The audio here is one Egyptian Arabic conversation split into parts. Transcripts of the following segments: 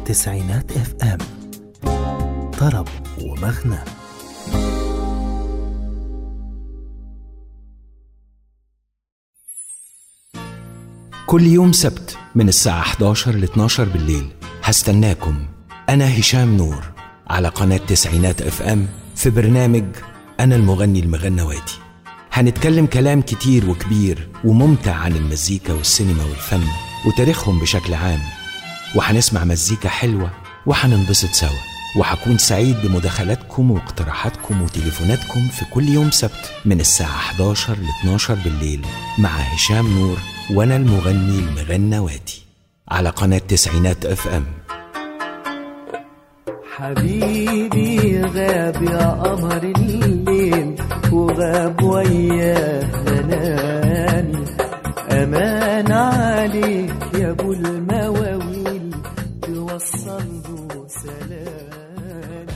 تسعينات اف ام طرب ومغنى كل يوم سبت من الساعة 11 ل 12 بالليل هستناكم أنا هشام نور على قناة تسعينات اف ام في برنامج أنا المغني المغنواتي هنتكلم كلام كتير وكبير وممتع عن المزيكا والسينما والفن وتاريخهم بشكل عام وهنسمع مزيكا حلوة وهننبسط سوا وهكون سعيد بمداخلاتكم واقتراحاتكم وتليفوناتكم في كل يوم سبت من الساعة 11 ل 12 بالليل مع هشام نور وأنا المغني المغنواتي على قناة تسعينات اف ام حبيبي غاب يا قمر الليل وغاب وياه هناني أمان عليك يا أبو المواويل توصل له سلامي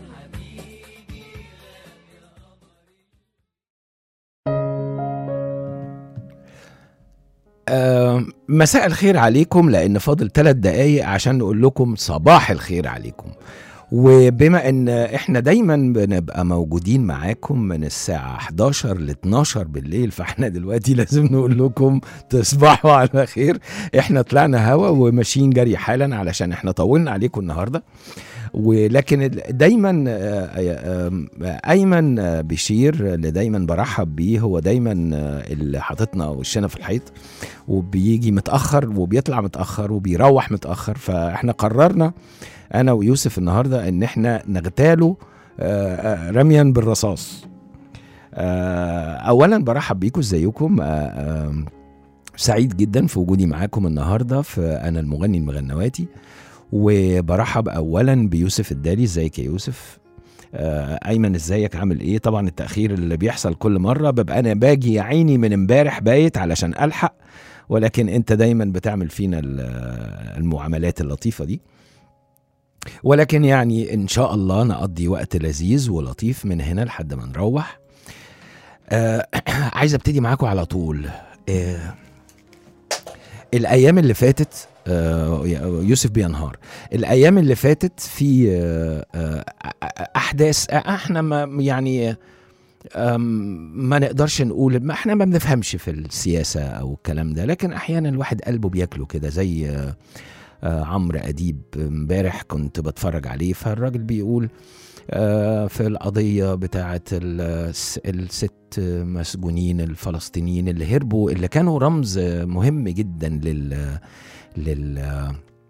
آه، مساء الخير عليكم لان فاضل ثلاث دقايق عشان نقول لكم صباح الخير عليكم وبما ان احنا دايما بنبقى موجودين معاكم من الساعة 11 ل 12 بالليل فاحنا دلوقتي لازم نقول لكم تصبحوا على خير احنا طلعنا هوا وماشيين جري حالا علشان احنا طولنا عليكم النهارده ولكن ال- دايما آه، آه، آه، ايمن آه، بشير اللي دايما برحب بيه هو دايما آه، اللي حاططنا وشنا في الحيط وبيجي متاخر وبيطلع متاخر وبيروح متاخر فاحنا قررنا انا ويوسف النهارده ان احنا نغتاله آه، آه، رميا بالرصاص آه، اولا برحب بيكم ازيكم آه، آه، سعيد جدا في وجودي معاكم النهارده في انا المغني المغنواتي وبرحب اولا بيوسف الدالي ازيك يا يوسف آه، ايمن ازيك عامل ايه طبعا التاخير اللي بيحصل كل مره ببقى انا باجي يا عيني من امبارح بايت علشان الحق ولكن انت دايما بتعمل فينا ال- المعاملات اللطيفه دي ولكن يعني ان شاء الله نقضي وقت لذيذ ولطيف من هنا لحد ما نروح آه عايز ابتدي معاكم على طول آه الايام اللي فاتت آه يوسف بينهار الايام اللي فاتت في آه آه احداث آه، احنا ما يعني أم، ما نقدرش نقول ما احنا ما بنفهمش في السياسه او الكلام ده لكن احيانا الواحد قلبه بياكله كده زي آه، آه، عمرو اديب امبارح كنت بتفرج عليه فالراجل بيقول آه، في القضيه بتاعه الس- الست مسجونين الفلسطينيين اللي هربوا اللي كانوا رمز مهم جدا لل لل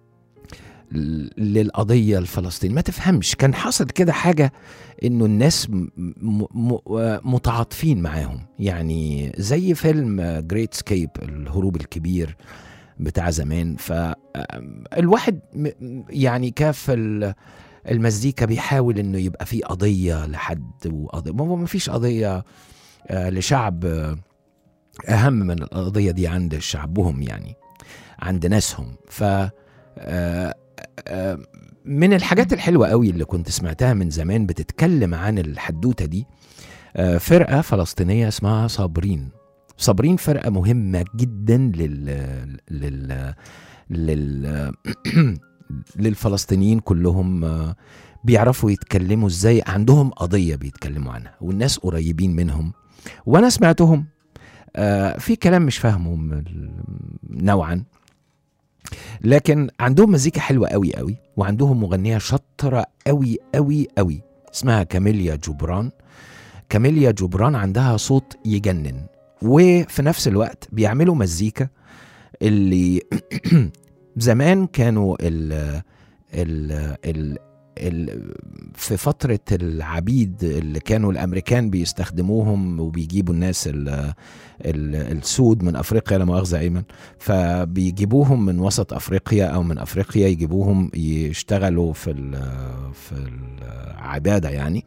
للقضية الفلسطينية ما تفهمش كان حصل كده حاجة انه الناس م- م- م- متعاطفين معاهم يعني زي فيلم جريت سكيب الهروب الكبير بتاع زمان فالواحد يعني كاف ال- المزيكا بيحاول انه يبقى في قضية لحد وقضية ما هو ما فيش قضية آه، لشعب آه، اهم من القضية دي عند شعبهم يعني عند ناسهم ف آه، آه، من الحاجات الحلوة قوي اللي كنت سمعتها من زمان بتتكلم عن الحدوتة دي آه، فرقة فلسطينية اسمها صابرين صابرين فرقة مهمة جدا لل لل لل للفلسطينيين كلهم آه، بيعرفوا يتكلموا ازاي عندهم قضية بيتكلموا عنها والناس قريبين منهم وانا سمعتهم آه، في كلام مش فاهمه م- نوعا لكن عندهم مزيكا حلوة قوي قوي وعندهم مغنية شاطرة قوي قوي قوي اسمها كاميليا جبران كاميليا جبران عندها صوت يجنن وفي نفس الوقت بيعملوا مزيكا اللي زمان كانوا ال ال ال ال في فترة العبيد اللي كانوا الأمريكان بيستخدموهم وبيجيبوا الناس ال ال السود من أفريقيا لا مؤاخذة أيمن فبيجيبوهم من وسط أفريقيا أو من أفريقيا يجيبوهم يشتغلوا في ال- في العبادة يعني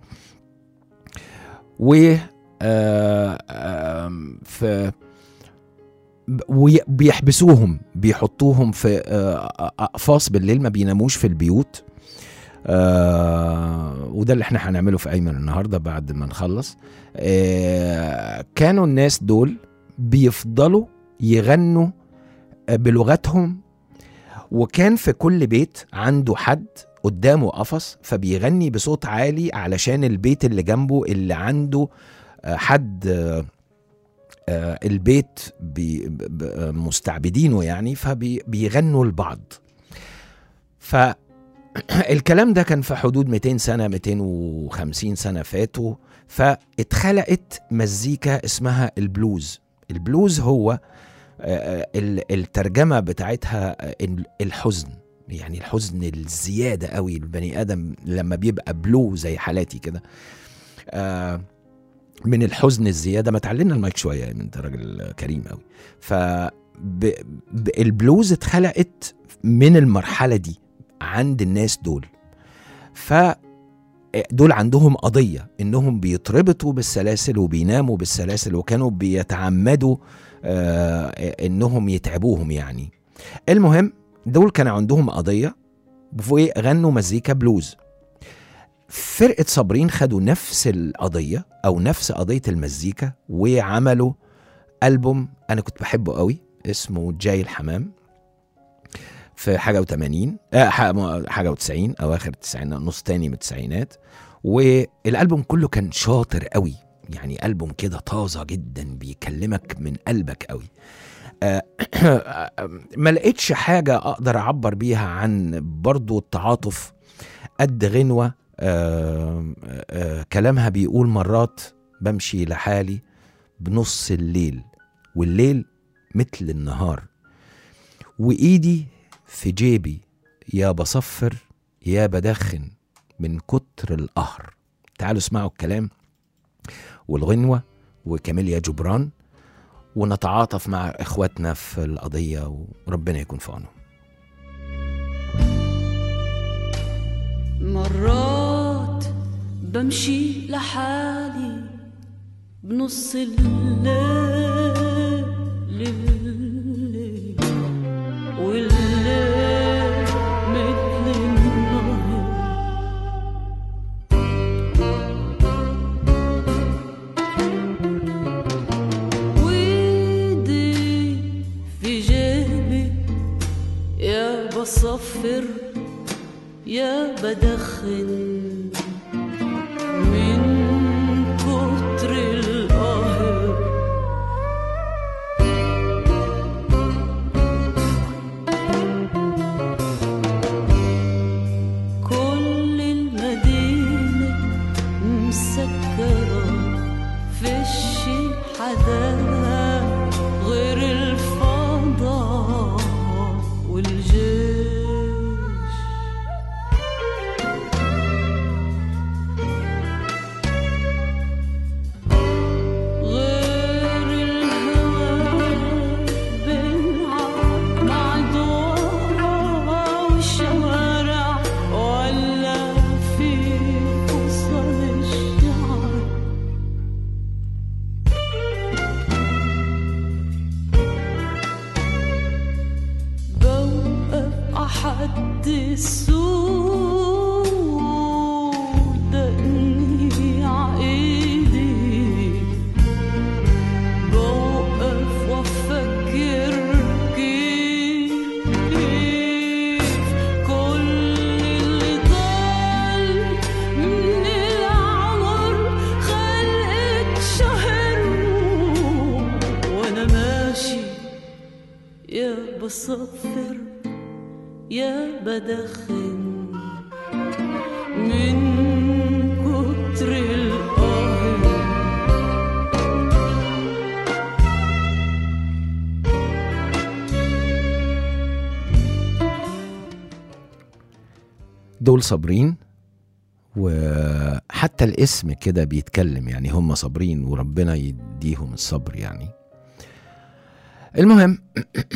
و آه، آم، في وبيحبسوهم بيحطوهم في آه، اقفاص بالليل ما بيناموش في البيوت آه وده اللي احنا هنعمله في ايمن النهارده بعد ما نخلص آه كانوا الناس دول بيفضلوا يغنوا بلغتهم وكان في كل بيت عنده حد قدامه قفص فبيغني بصوت عالي علشان البيت اللي جنبه اللي عنده آه، حد آه، آه، البيت بي ب- ب- مستعبدينه يعني فبيغنوا لبعض فالكلام ده كان في حدود 200 سنة 250 سنة فاتوا فاتخلقت مزيكا اسمها البلوز البلوز هو آه، آه، ال- الترجمة بتاعتها آه، ال- الحزن يعني الحزن الزيادة قوي البني آدم لما بيبقى بلو زي حالاتي كده آه، من الحزن الزيادة ما تعلمنا المايك شوية من انت راجل كريم قوي ف ب- ب- البلوز اتخلقت من المرحلة دي عند الناس دول ف دول عندهم قضية انهم بيتربطوا بالسلاسل وبيناموا بالسلاسل وكانوا بيتعمدوا آه انهم يتعبوهم يعني المهم دول كان عندهم قضية وغنوا مزيكا بلوز فرقة صابرين خدوا نفس القضية أو نفس قضية المزيكا وعملوا ألبوم أنا كنت بحبه قوي اسمه جاي الحمام في حاجة وثمانين آه ح- حاجة وتسعين أواخر التسعينات نص تاني من التسعينات والألبوم كله كان شاطر قوي يعني ألبوم كده طازة جدا بيكلمك من قلبك قوي آه، ما لقيتش حاجة أقدر أعبر بيها عن برضو التعاطف قد غنوة آه، آه، كلامها بيقول مرات بمشي لحالي بنص الليل والليل مثل النهار وإيدي في جيبي يا بصفر يا بدخن من كتر القهر تعالوا اسمعوا الكلام والغنوة وكاميليا جبران ونتعاطف مع اخواتنا في القضية وربنا يكون في عونهم مرات بمشي لحالي بنص الليل الليل والليل مثل النهر ويدي في جيبي يا بصفر يا بدخن من كتر القهر كل المدينة مسكرة فيش حدا غير الفضاء والجيش غير الهوى بنعم مع دواء والشوارع ولا في وصل الشعر بوقف أحد السود دقني عايدي بوقف وافكر كيف كل اللي ضل من العمر خلقت شهر وانا ماشي يا بصفر يا بدخن من كتر القهر دول صابرين وحتى الاسم كده بيتكلم يعني هم صابرين وربنا يديهم الصبر يعني المهم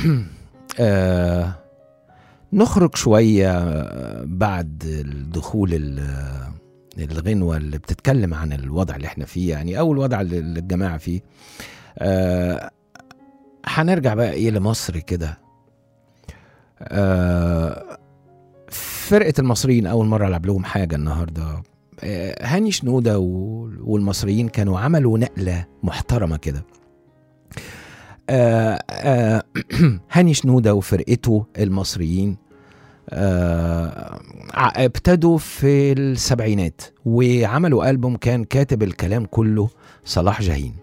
آه نخرج شوية بعد الدخول ال- الغنوة اللي بتتكلم عن الوضع اللي احنا فيه يعني أو الوضع اللي اللي الجماعة فيه آه هنرجع بقى ايه لمصر كده آه فرقة المصريين أول مرة ألعب لهم حاجة النهاردة آه، هاني شنودة وال- والمصريين كانوا عملوا نقلة محترمة كده آه آه هاني شنودة وفرقته المصريين آه ع- ابتدوا في السبعينات وعملوا ألبوم كان كاتب الكلام كله صلاح جاهين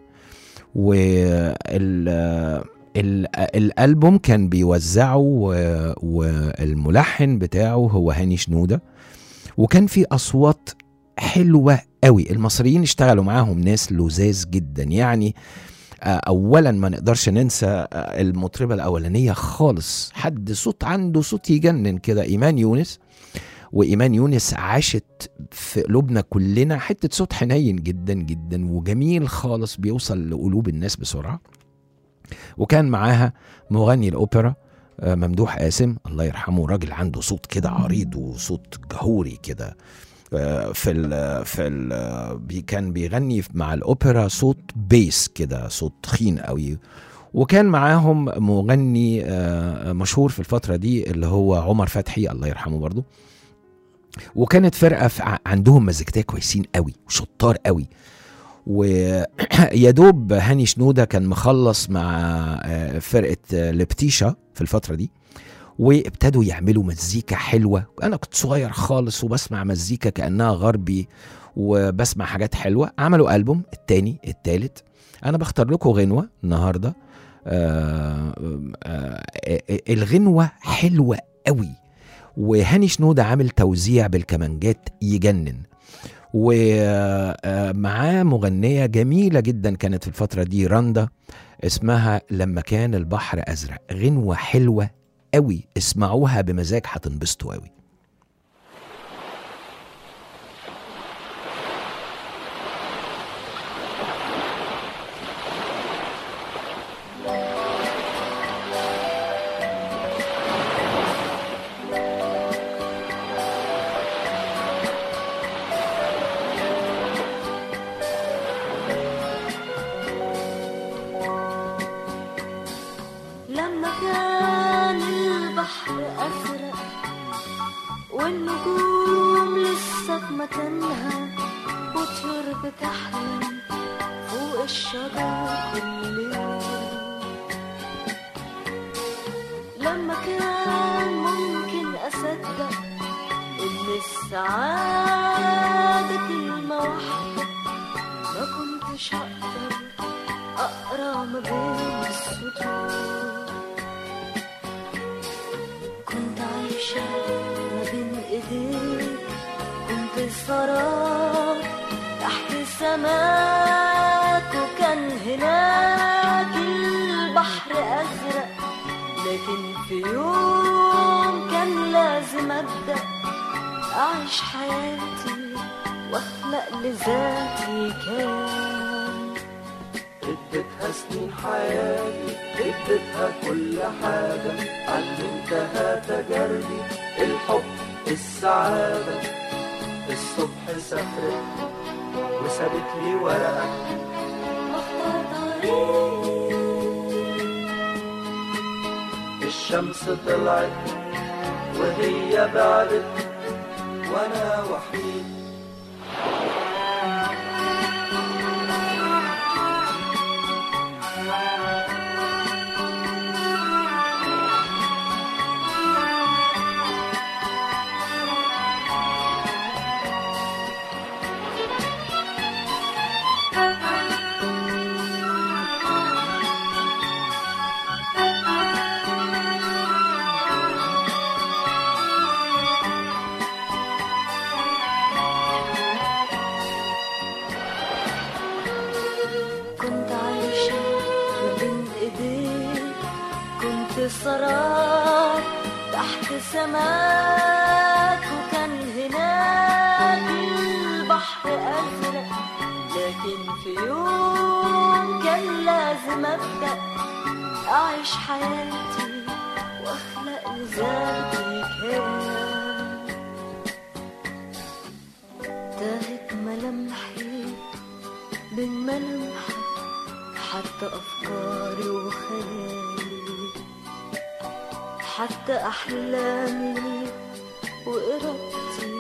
وال ال- الألبوم كان بيوزعه و- والملحن بتاعه هو هاني شنودة وكان في أصوات حلوة قوي المصريين اشتغلوا معاهم ناس لذاذ جدا يعني آه، اولا ما نقدرش ننسى آه، المطربه الاولانيه خالص حد صوت عنده صوت يجنن كده ايمان يونس وايمان يونس عاشت في قلوبنا كلنا حته صوت حنين جدا جدا وجميل خالص بيوصل لقلوب الناس بسرعه وكان معاها مغني الاوبرا آه، ممدوح قاسم الله يرحمه راجل عنده صوت كده عريض وصوت جهوري كده آه، في ال في ال بي كان بيغني مع الاوبرا صوت بيس كده صوت تخين قوي وكان معاهم مغني آه، مشهور في الفتره دي اللي هو عمر فتحي الله يرحمه برضو وكانت فرقه في ع- عندهم مزيكتيه كويسين قوي وشطار قوي ويا دوب هاني شنوده كان مخلص مع آه، فرقه آه، لبتيشا في الفتره دي وابتدوا يعملوا مزيكا حلوه انا كنت صغير خالص وبسمع مزيكا كانها غربي وبسمع حاجات حلوه عملوا البوم التاني التالت انا بختار لكم غنوه النهارده آه آه آه الغنوه حلوه قوي وهاني شنودة عامل توزيع بالكمانجات يجنن ومعاه مغنية جميلة جدا كانت في الفترة دي رندا اسمها لما كان البحر أزرق غنوة حلوة قوي اسمعوها بمزاج هتنبسطوا قوي لما كان البحر أزرق والنجوم لسه في مكانها وطيور بتحلم فوق الشجر كل ليل لما كان ممكن أصدق إن السعادة كلمة واحدة ما كنتش هقدر أقرأ ما بين السطور كنت عايشة ما بين إيديك كنت سهران تحت سماك وكان هناك البحر أزرق لكن في يوم كان لازم أبدأ أعيش حياتي وأخلق لذاتي كيان اديتها سنين حياتي اديتها كل حاجة علمتها تجاربي الحب السعادة الصبح سافرت وسابت لي ورقة أختار طريقي الشمس طلعت وهي بعدت وانا وحيد كنت عايشة ما بين ايديك كنت سهران تحت سماك وكان هناك البحر أزرق لكن في يوم كان لازم أبدأ أعيش حياتي وأخلق لذاتي كيان تاهت ملامحي بين ملامحك حتى أفكاري وخيالي حتى أحلامي وإرادتي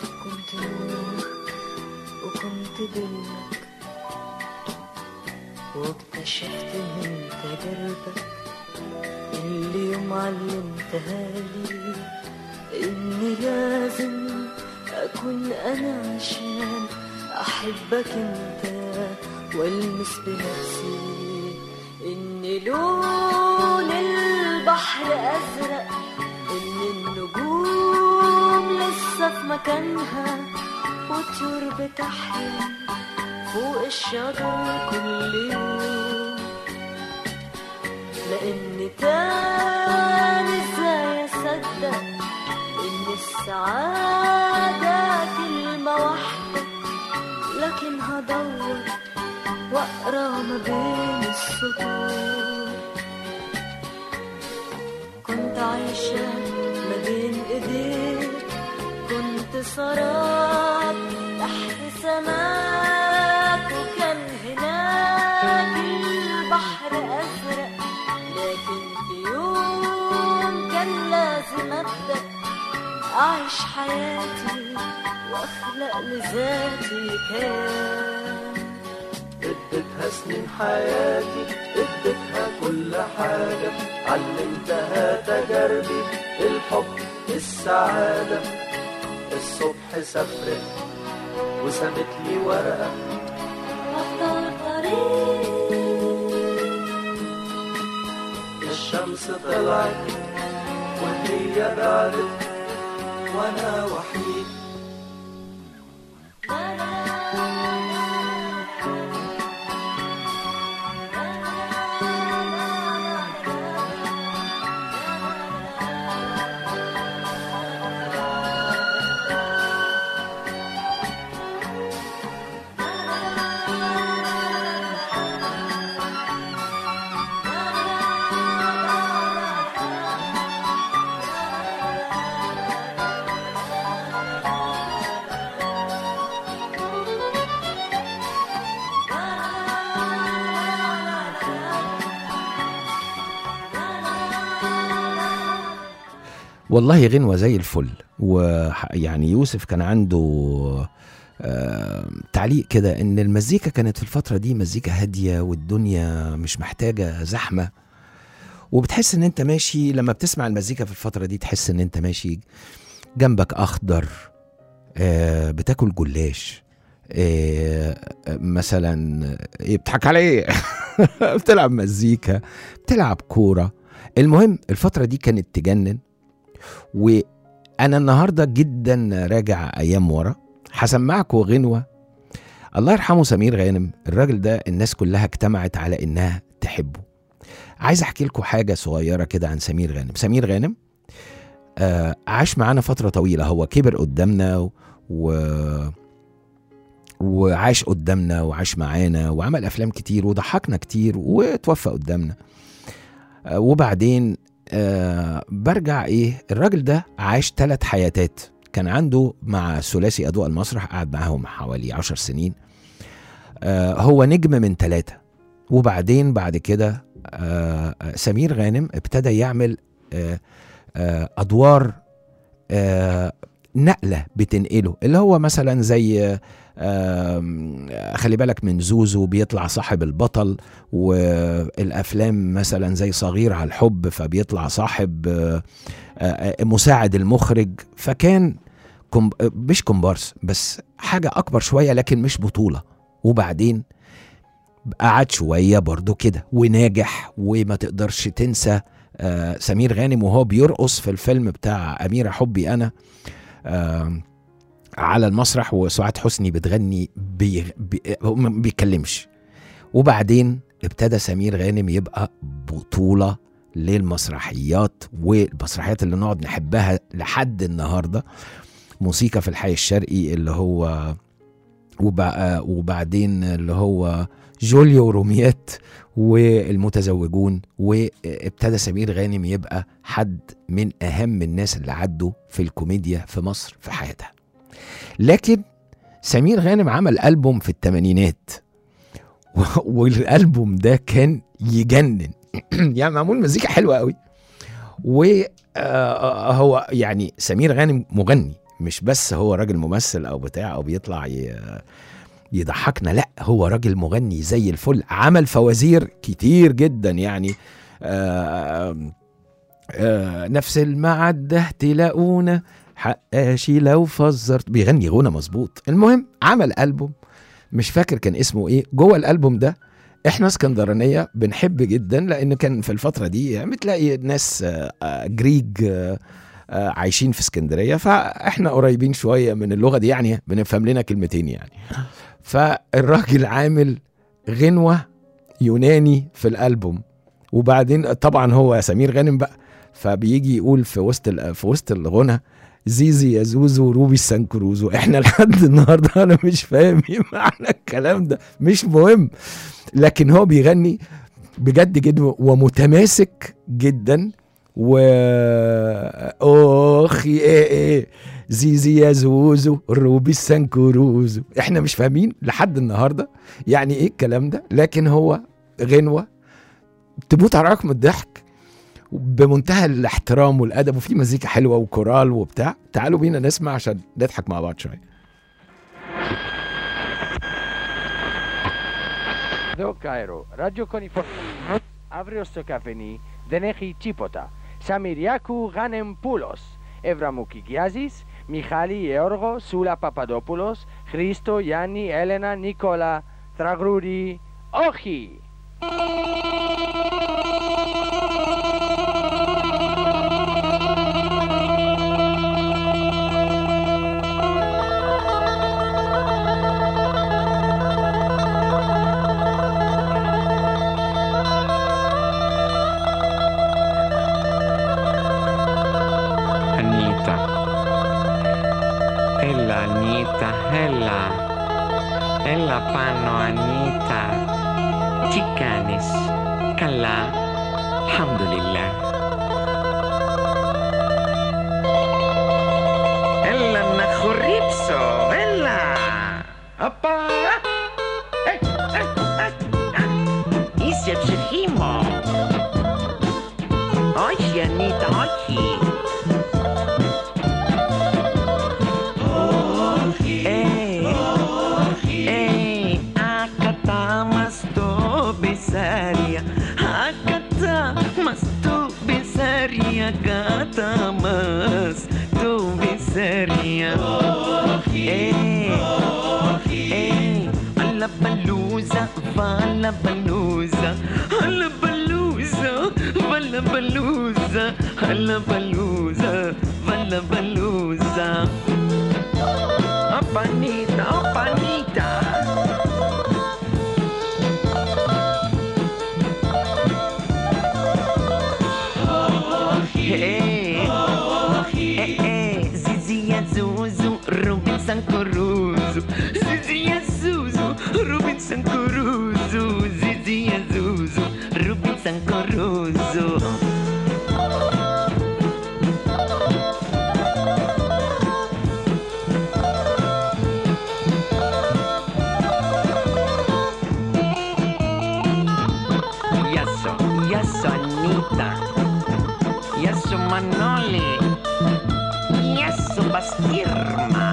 كنت نور وكنت ضلك واكتشفت من تجاربك اللي يوم علمتها لي اني لازم اكون انا عشان احبك انت والمس بنفسي ان لون البحر ازرق ان النجوم لسه في مكانها وطيور بتحلم فوق الشجر كل يوم لان تاني ازاي اصدق ان السعادة كلمة واحدة لكن هدور واقرا ما بين السطور كنت عايشة ما بين ايديك كنت سراب تحت سماك وكان هناك البحر أزرق لكن في يوم كان لازم أبدأ أعيش حياتي وأخلق لذاتي كيان اديتها سنين حياتي اديتها كل حاجة علمتها تجاربي الحب السعادة الصبح سافرت وسابت لي ورقة أفضل طريق الشمس طلعت وهي بعدت وانا وحيد والله غنوة زي الفل ويعني يوسف كان عنده آه، تعليق كده ان المزيكا كانت في الفترة دي مزيكا هادية والدنيا مش محتاجة زحمة وبتحس ان انت ماشي لما بتسمع المزيكا في الفترة دي تحس ان انت ماشي جنبك اخضر آه، بتاكل جلاش آه، مثلا إيه بتضحك على ايه بتلعب مزيكا بتلعب كورة المهم الفترة دي كانت تجنن وانا النهارده جدا راجع ايام ورا هسمعكم غنوه الله يرحمه سمير غانم الراجل ده الناس كلها اجتمعت على انها تحبه عايز احكي لكم حاجه صغيره كده عن سمير غانم سمير غانم آه عاش معانا فتره طويله هو كبر قدامنا و... و... وعاش قدامنا وعاش معانا وعمل افلام كتير وضحكنا كتير وتوفى قدامنا آه وبعدين آه برجع ايه الراجل ده عاش ثلاث حياتات كان عنده مع ثلاثي اضواء المسرح قعد معاهم حوالي عشر سنين آه هو نجم من ثلاثة وبعدين بعد كده آه سمير غانم ابتدى يعمل آه آه ادوار آه نقلة بتنقله اللي هو مثلا زي آه خلي بالك من زوزو بيطلع صاحب البطل والافلام مثلا زي صغير على الحب فبيطلع صاحب آه، آه، مساعد المخرج فكان كوم مش كومبارس بس حاجه اكبر شويه لكن مش بطوله وبعدين قعد شويه برضو كده وناجح وما تقدرش تنسى آه، سمير غانم وهو بيرقص في الفيلم بتاع اميره حبي انا آه، على المسرح وسعاد حسني بتغني بي بي هو ما بيتكلمش وبعدين ابتدى سمير غانم يبقى بطولة للمسرحيات والمسرحيات اللي نقعد نحبها لحد النهاردة موسيقى في الحي الشرقي اللي هو وبع- وبعدين اللي هو جوليو وروميات والمتزوجون وابتدى سمير غانم يبقى حد من اهم الناس اللي عدوا في الكوميديا في مصر في حياتها لكن سمير غانم عمل ألبوم في الثمانينات والألبوم ده كان يجنن يعني معمول مزيكا حلوة قوي وهو يعني سمير غانم مغني مش بس هو راجل ممثل او بتاع او بيطلع ي- يضحكنا لا هو راجل مغني زي الفل عمل فوازير كتير جدا يعني آه آه نفس المعدة تلاقونا حقاشي لو فزرت بيغني غنى مظبوط المهم عمل ألبوم مش فاكر كان اسمه ايه جوه الألبوم ده احنا اسكندرانية بنحب جدا لان كان في الفترة دي يعني بتلاقي ناس آه، آه، جريج آه، آه، عايشين في اسكندرية فاحنا قريبين شوية من اللغة دي يعني بنفهم لنا كلمتين يعني فالراجل عامل غنوة يوناني في الألبوم وبعدين طبعا هو سمير غانم بقى فبيجي يقول في وسط ال- في وسط الغنى زيزي يا زوزو روبي السنكروزو احنا لحد النهارده انا مش فاهم ايه معنى الكلام ده مش مهم لكن هو بيغني بجد جدا ومتماسك جدا و اخي ايه ايه زيزي يا زوزو روبي السنكروزو احنا مش فاهمين لحد النهارده يعني ايه الكلام ده لكن هو غنوه تموت على رقم الضحك بمنتهى الاحترام والادب وفي مزيكا حلوه وكورال وبتاع تعالوا بينا نسمع عشان نضحك مع بعض شويه Εδώ Κάιρο, ραδιοκονηφόρο. Αύριο στο καφενή δεν έχει τίποτα. Σαμιριάκου Γάνεμ Πούλος. Εύραμου Κικιάζης, Μιχάλη Εώργο, Σούλα Παπαδόπουλος, Χρήστο Γιάννη Έλενα Νίκολα Τραγρούδη. Όχι! Anita. Έλα, Ανίτα, έλα. Έλα πάνω, Ανίτα. Τι κάνεις, καλά. Αλχαμδουλιλlah. Έλα να χορύψω, έλα. Απα. Ε, ε, ε, ε. Είσαι ψυχή μου. Όχι, Ανίτα, όχι. Hey, hey, ακατά μας το μπισάρια Ακατά μας το μπισάρια Κατά μας το μπισάρια Hey, hey, alla baluza, vala baluza Alla baluza, vala baluza Alla baluza, vala baluza Oh, Anita, oh, Anita. Hey, hey, hey, Zizi ya Zuzu, Robinson Crusoe. Zizi ya Zuzu, Robinson Crusoe. Zizi ya Zuzu, Robinson Crusoe. Yasso, Yasso Anita, Yasso Manoli, Yasso Bastirma.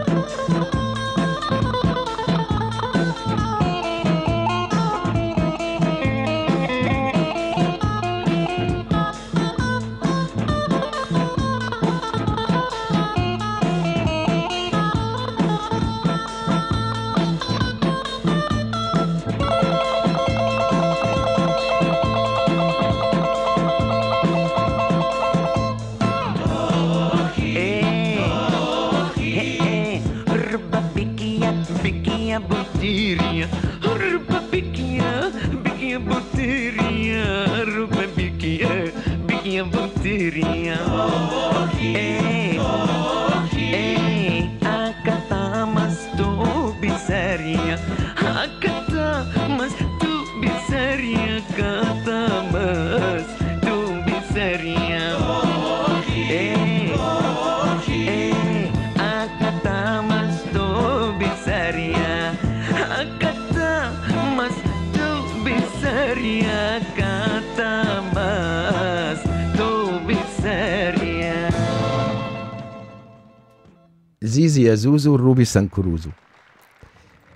Eh, eh, eh, Ruba bikia, bikia butiria, Ruba bikia, bikia butiria, Ruba bikia, bikia butiria. Eh, eh, akata mas tu bisaria, akata mas tu bisaria, kata mas tu bisaria. Eh, eh, akata mas tu bisaria, akata mas tu bisaria, kata mas tu bisaria. زيزي يا زوزو الروبي سانكروزو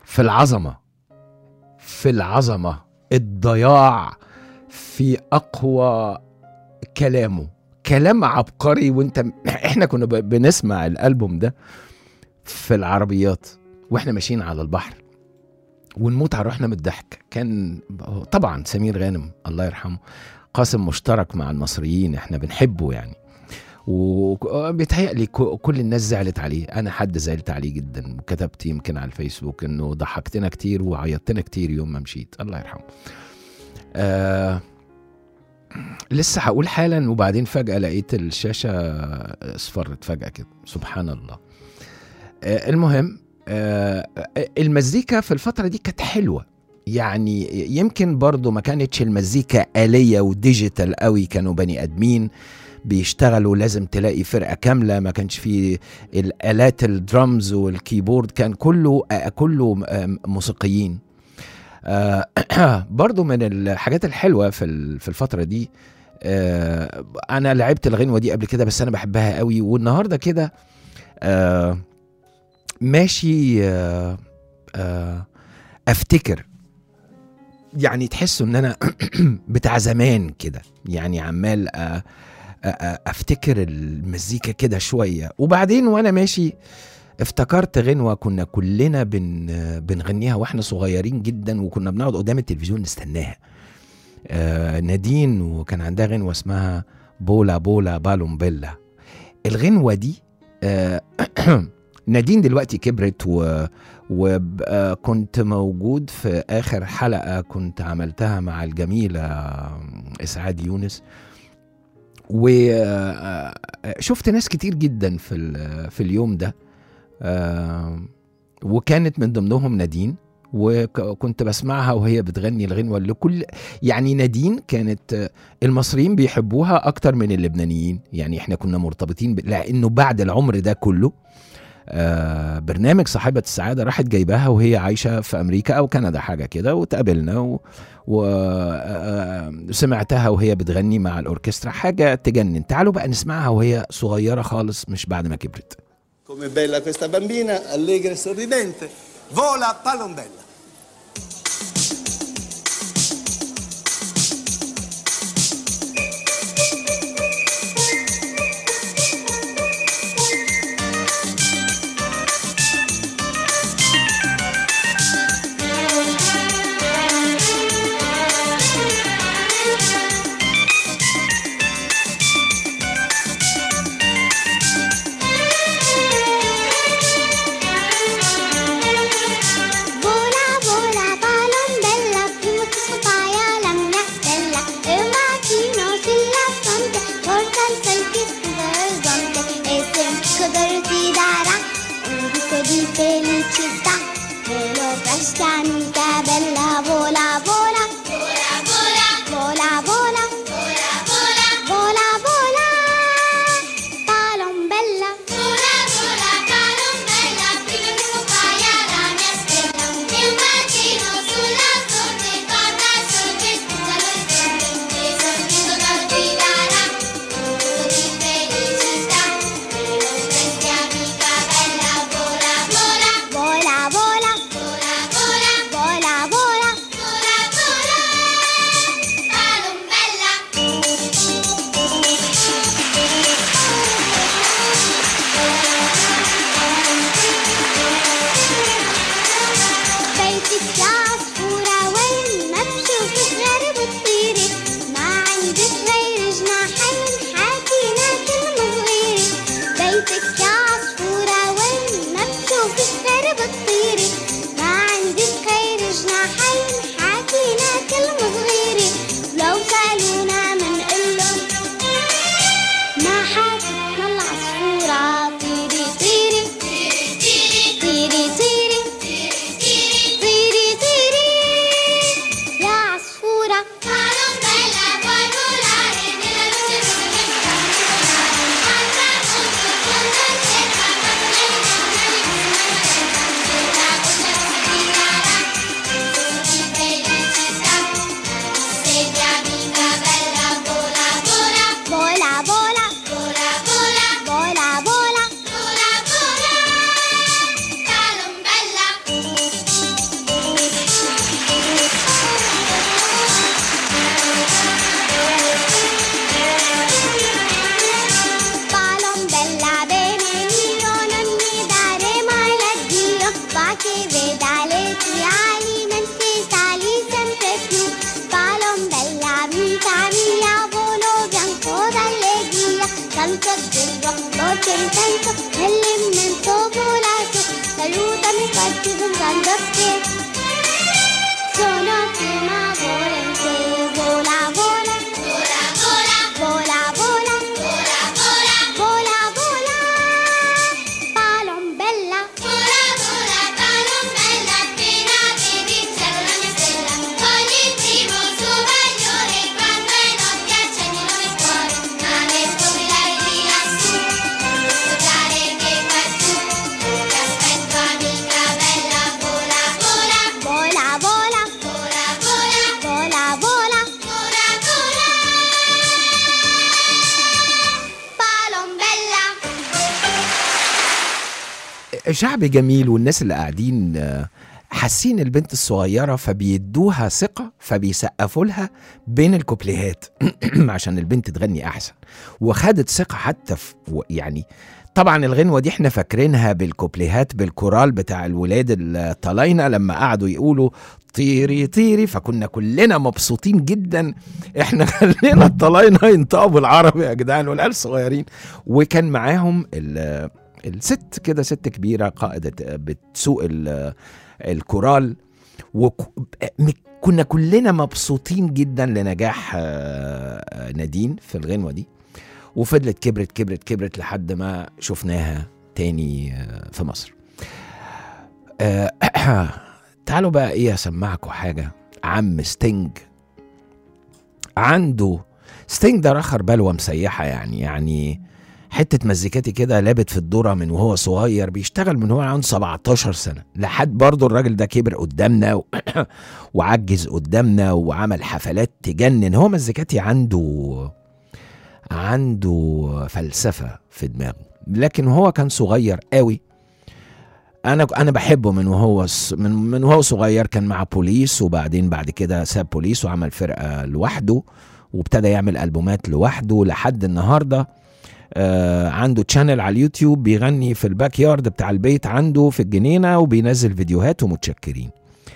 في العظمه في العظمه الضياع في اقوى كلامه كلام عبقري وانت احنا كنا ب- بنسمع الالبوم ده في العربيات واحنا ماشيين على البحر ونموت على روحنا من الضحك كان طبعا سمير غانم الله يرحمه قاسم مشترك مع المصريين احنا بنحبه يعني وبيتهيألي ك- كل الناس زعلت عليه انا حد زعلت عليه جدا وكتبت يمكن على الفيسبوك انه ضحكتنا كتير وعيطتنا كتير يوم ما مشيت الله يرحمه آه لسه هقول حالا وبعدين فجأة لقيت الشاشة اصفرت فجأة كده سبحان الله آه المهم آه المزيكا في الفترة دي كانت حلوة يعني يمكن برضو ما كانتش المزيكا آلية وديجيتال قوي كانوا بني آدمين بيشتغلوا لازم تلاقي فرقة كاملة ما كانش في الآلات الدرامز والكيبورد كان كله آه كله آه موسيقيين آه برضو من الحاجات الحلوة في ال- في الفترة دي آه أنا لعبت الغنوة دي قبل كده بس أنا بحبها قوي والنهاردة كده آه ماشي آه آه افتكر يعني تحسوا ان انا بتاع زمان كده يعني عمال آه آه، آه، افتكر المزيكا كده شويه وبعدين وانا ماشي افتكرت غنوه كنا كلنا بن بنغنيها واحنا صغيرين جدا وكنا بنقعد قدام التلفزيون نستناها آه نادين وكان عندها غنوه اسمها بولا بولا بالومبيلا الغنوه دي آه نادين دلوقتي كبرت و وكنت موجود في اخر حلقه كنت عملتها مع الجميله اسعاد يونس وشفت ناس كتير جدا في ال- في اليوم ده آه، وكانت من ضمنهم نادين وكنت بسمعها وهي بتغني الغنوة اللي كل يعني نادين كانت آه، المصريين بيحبوها أكتر من اللبنانيين يعني احنا كنا مرتبطين ب... لأنه بعد العمر ده كله آه برنامج صاحبة السعادة راحت جايباها وهي عايشة في أمريكا أو كندا حاجة كده وتقابلنا و... وسمعتها وهي بتغني مع الأوركسترا حاجة تجنن تعالوا بقى نسمعها وهي صغيرة خالص مش بعد ما كبرت Com'è bella questa bambina, allegra e sorridente. Vola palombella. Vola Santa del rock, intento nell'immenso volato, salutami forti con grande scherzo. Sono prima vola in te, vola, vola, vola, vola, vola, vola, vola, vola, vola, palombella, vola, vola, palombella, appena vedi in cielo la mia stella, ogni primo suo bagliore, quando è notte accendi il mio cuore, ma ne scoprirai di lassù, sognare che fai tu, ti aspetto amica bella, vola, vola, vola, vola, vola, vola, vola, vola, vola, vola, palombella. شعب جميل والناس اللي قاعدين آه، حاسين البنت الصغيره فبيدوها ثقه فبيسقفوا لها بين الكوبليهات عشان البنت تغني احسن وخدت ثقه حتى في و- يعني طبعا الغنوه دي احنا فاكرينها بالكوبليهات بالكورال بتاع الولاد الطلاينه لما قعدوا يقولوا طيري طيري فكنا كلنا مبسوطين جدا احنا خلينا الطلاينه ينطقوا بالعربي يا جدعان والعيال الصغيرين وكان معاهم ال- الست كده ست كبيره قائده بتسوق ال- الكورال وكنا كلنا مبسوطين جدا لنجاح آه، نادين في الغنوه دي وفضلت كبرت كبرت كبرت لحد ما شفناها تاني آه، في مصر آه، تعالوا بقى ايه اسمعكم حاجه عم ستينج عنده ستينج ده رخر بلوه مسيحه يعني يعني حته مزيكاتي كده لابت في الذره من وهو صغير بيشتغل من هو عنده 17 سنه لحد برضه الراجل ده كبر قدامنا و... وعجز قدامنا وعمل حفلات تجنن هو مزيكاتي عنده عنده فلسفه في دماغه لكن هو كان صغير قوي انا انا بحبه من وهو ص- من من وهو صغير كان مع بوليس وبعدين بعد كده ساب بوليس وعمل فرقه لوحده وابتدى يعمل البومات لوحده لحد النهارده آه عنده تشانل على اليوتيوب بيغني في الباك يارد بتاع البيت عنده في الجنينه وبينزل فيديوهات ومتشكرين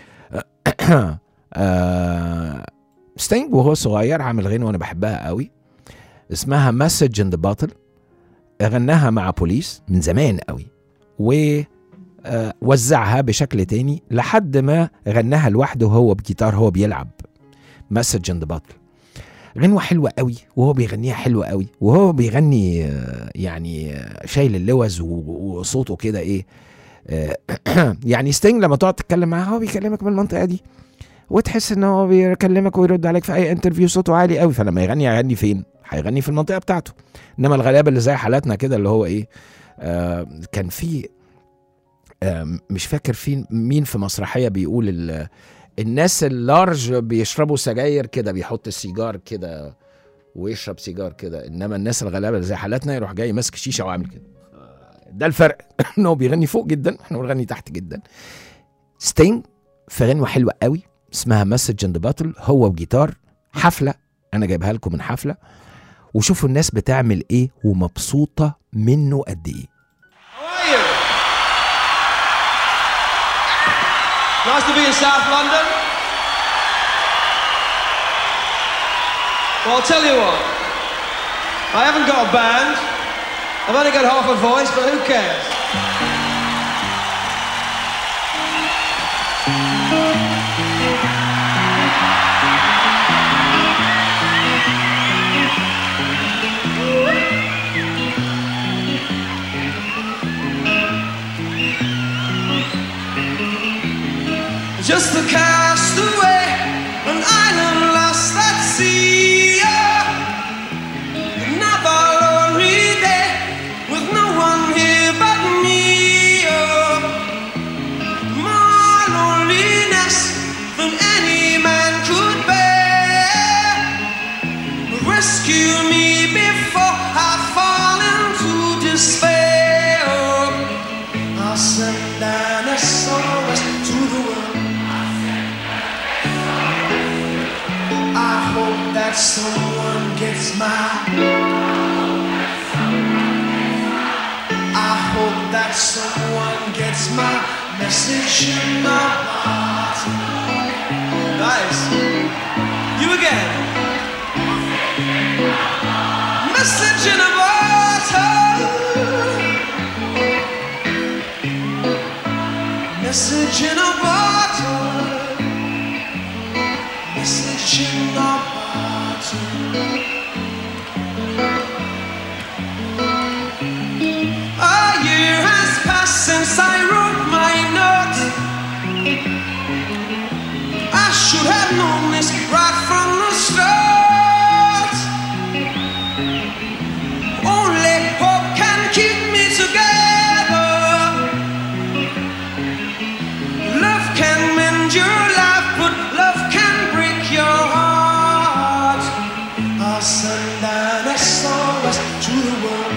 آه ستينج وهو صغير عامل غنوه انا بحبها قوي اسمها مسج ان ذا باتل غناها مع بوليس من زمان قوي و آه، وزعها بشكل تاني لحد ما غناها لوحده هو بجيتار هو بيلعب مسج ان ذا باتل غنوة حلوة قوي وهو بيغنيها حلوة قوي وهو بيغني آه، يعني آه، شايل اللوز و- وصوته كده ايه آه، يعني ستينج لما تقعد تتكلم معاه هو بيكلمك من المنطقة دي وتحس ان هو بيكلمك ويرد عليك في اي انترفيو صوته عالي قوي فلما يغني هيغني فين؟ هيغني في المنطقة بتاعته انما الغلابة اللي زي حالاتنا كده اللي هو ايه آه كان في آه مش فاكر في مين في مسرحية بيقول ال- الناس اللارج بيشربوا سجاير كده بيحط السيجار كده ويشرب سيجار كده انما الناس الغلابه اللي زي حالاتنا يروح جاي ماسك شيشه وعامل كده ده الفرق ان هو بيغني فوق جدا احنا بنغني تحت جدا ستينج في غنوه حلوه قوي اسمها مسج ان ذا باتل هو وجيتار حفله انا جايبها لكم من حفله وشوفوا الناس بتعمل ايه ومبسوطه منه قد ايه How are you? Nice to be in South London. Well, I'll tell you what. I haven't got a band. I've only got half a voice, but who cares? Just a castaway, an island lost at sea. yeah. Another lonely day with no one here but me. oh. More loneliness than any man could bear. Rescue me before I fall into despair. oh. I'll send down SOS to the world. I hope that someone gets my. I hope that someone gets my message in the heart. Nice. You again. Message in a bottle. Message in a bottle. Message in a bottle. A year has passed since I wrote my note. I should have known this right from the start. Only hope can keep me together. Love can mend your life, but love can break your heart. I'll send an SOS to the world.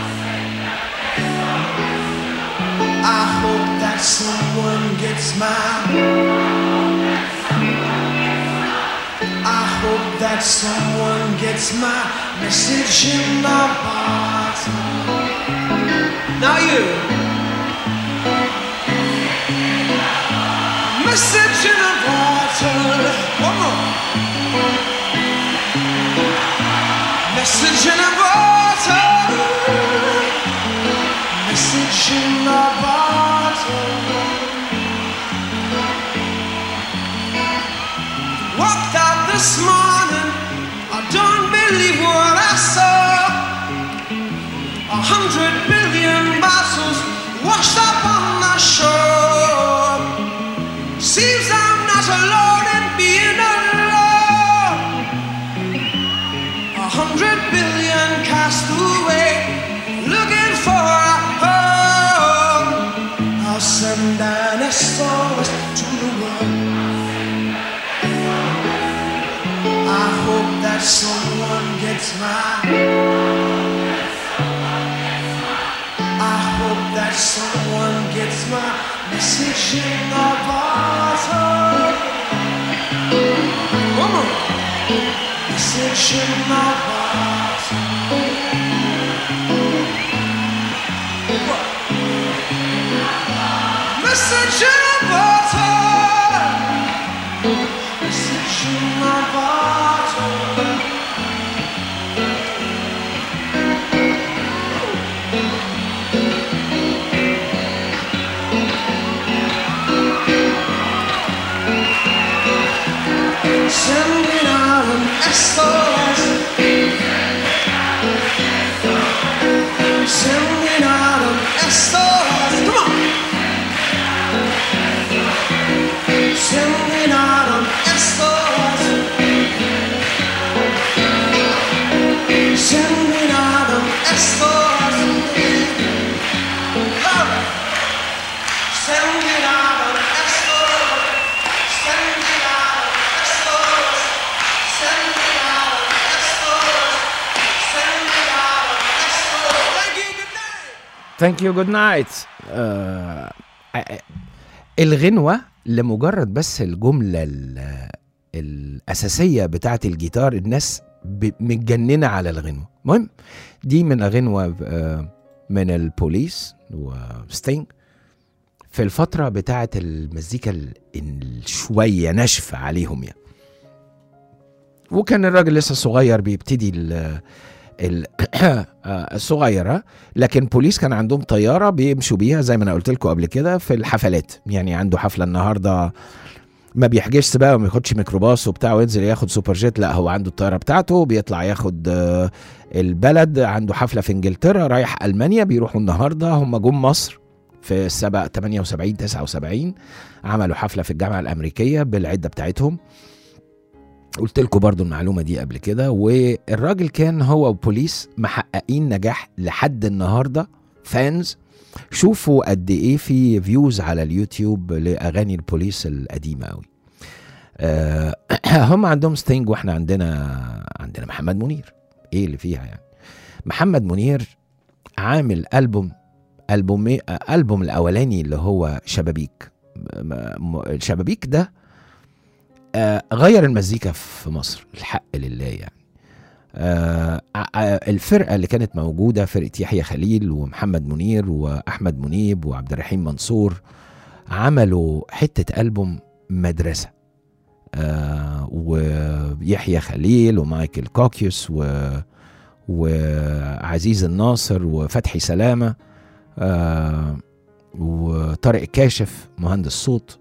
I hope that someone gets my. I hope that someone gets my message in the bottle. Now you. Message in a bottle. One more. Message in a bottle. Message in a bottle. Walked out this morning. I don't believe what I saw. A hundred billion bottles washed up on the shore. Seems I'm not alone in being alone. A hundred billion cast away, looking for a home. I'll send an SOS to the world. I hope that someone gets my. I hope that someone gets my message in the bottle. One more. Message in the bottle. What? Message in a bottle. Message in a bottle. Sending out an SOS. Sending out an SOS. Come on. Sending out an SOS. Sending out an SOS. All right. Sending out an SOS. Sending out an SOS. Sending out an SOS. Sending out an SOS. Thank you. Good night. ثانك يو جود نايت الغنوة لمجرد بس الجملة ال- الأساسية بتاعت الجيتار الناس ب- متجننة على الغنوة المهم دي من غنوة آه، من البوليس وستينج في الفترة بتاعت المزيكا ال- الشوية ناشفة عليهم يعني وكان الراجل لسه صغير بيبتدي ال ال- آه، الصغيرة لكن بوليس كان عندهم طيارة بيمشوا بيها زي ما انا قلت لكم قبل كده في الحفلات يعني عنده حفلة النهاردة ما بيحجزش بقى وما ياخدش ميكروباص وبتاع وينزل ياخد سوبر جيت لا هو عنده الطيارة بتاعته بيطلع ياخد آه، البلد عنده حفلة في انجلترا رايح المانيا بيروحوا النهاردة هم جم مصر في السبع 78 79 عملوا حفلة في الجامعة الأمريكية بالعدة بتاعتهم قلت لكم برضو المعلومة دي قبل كده والراجل كان هو وبوليس محققين نجاح لحد النهاردة فانز شوفوا قد ايه في فيوز على اليوتيوب لاغاني البوليس القديمه قوي آه هم عندهم ستينج واحنا عندنا عندنا محمد منير ايه اللي فيها يعني محمد منير عامل البوم البوم البوم الاولاني اللي هو شبابيك م- م- الشبابيك ده آه غير المزيكا في مصر الحق لله يعني آه ع- ع- الفرقه اللي كانت موجوده فرقه يحيى خليل ومحمد منير واحمد منيب وعبد الرحيم منصور عملوا حته البوم مدرسه آه ويحيى خليل ومايكل كوكيوس و وعزيز الناصر وفتحي سلامه آه وطارق كاشف مهندس صوت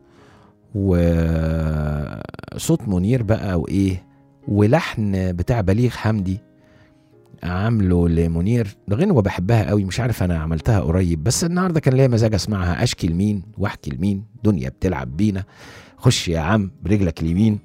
وصوت منير بقى وايه ولحن بتاع بليغ حمدي عامله لمنير غنوة بحبها قوي مش عارف انا عملتها قريب بس النهارده كان ليا مزاج اسمعها اشكي لمين واحكي لمين دنيا بتلعب بينا خش يا عم برجلك اليمين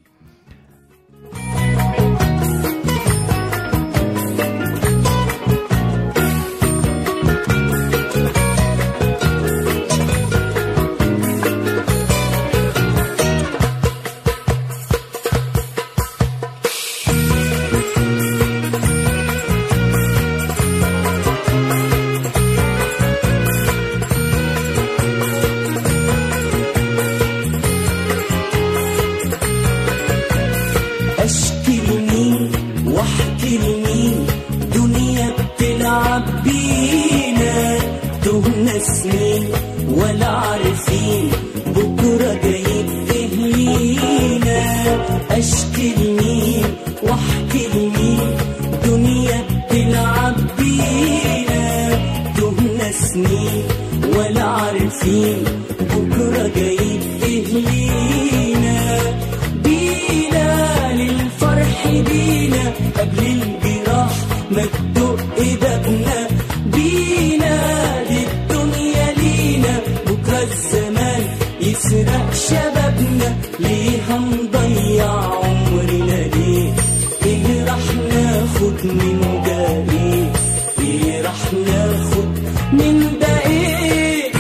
اشكي لمين واحكي لمين دنيا بتلعب بينا تهنا سنين ولا عارفين بكره جايب ايه لينا اشكي لمين واحكي لمين دنيا بتلعب بينا تهنا سنين ولا عارفين بكره جايب ايه لينا بينا للفرح بينا قبل الجراح ما تدق بابنا بينا للدنيا لينا بكرة الزمان يسرق شبابنا ليه هنضيع عمرنا ليه ايه راح ناخد من ده ايه ايه راح ناخد من ده ايه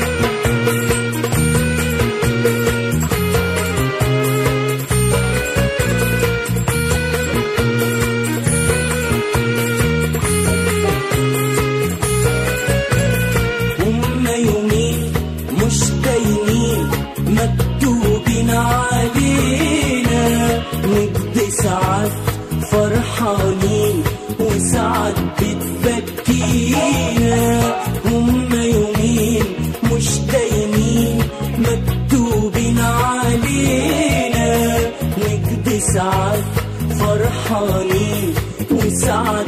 هما يومين مش دايمين مكتوبين علينا نقضي ساعات فرحانين وساعات بتبكينا هما يومين مش دايمين مكتوبين علينا نقضي ساعات فرحانين وساعات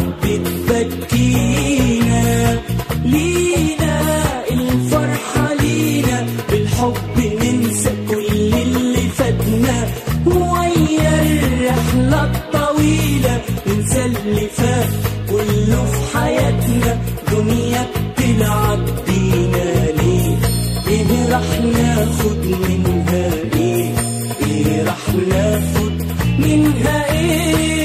بتبكينا لينا الفرحة لينا بالحب ننسى كل اللي فاتنا ويا الرحلة الطويلة ننسى اللي فات كله في حياتنا دنيا بتلعب بينا ليه ايه راح ناخد منها ايه ايه راح ناخد منها ايه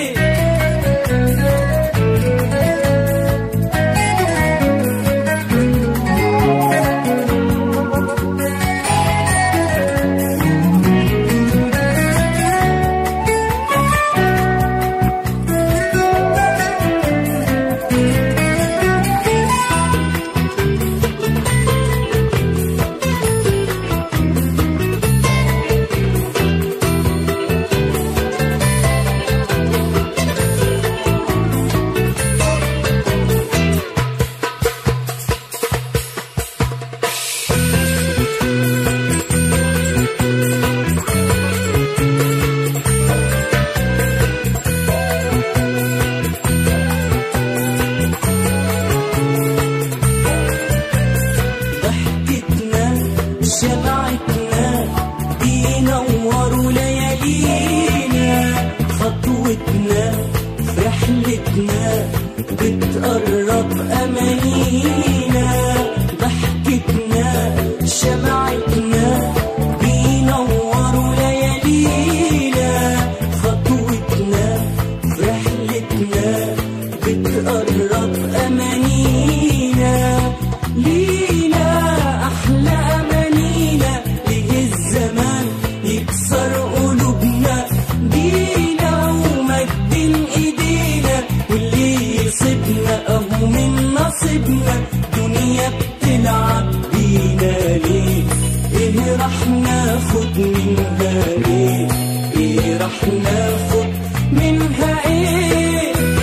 ضحكتنا شمعتنا بينوروا ليالينا خطوتنا في رحلتنا بتقرب أمانينا ضحكتنا شمعتنا بينوروا ليالينا خطوتنا في رحلتنا بتقرب أمانينا لينا أحلى أمانينا ليه الزمان يكسر قلوبنا بينا ومدين إيدينا واللي يصيبنا أهو من نصيبنا دنيا بتلعب بينا ليه إيه راح ناخد منها إيه إيه راح ناخد منها إيه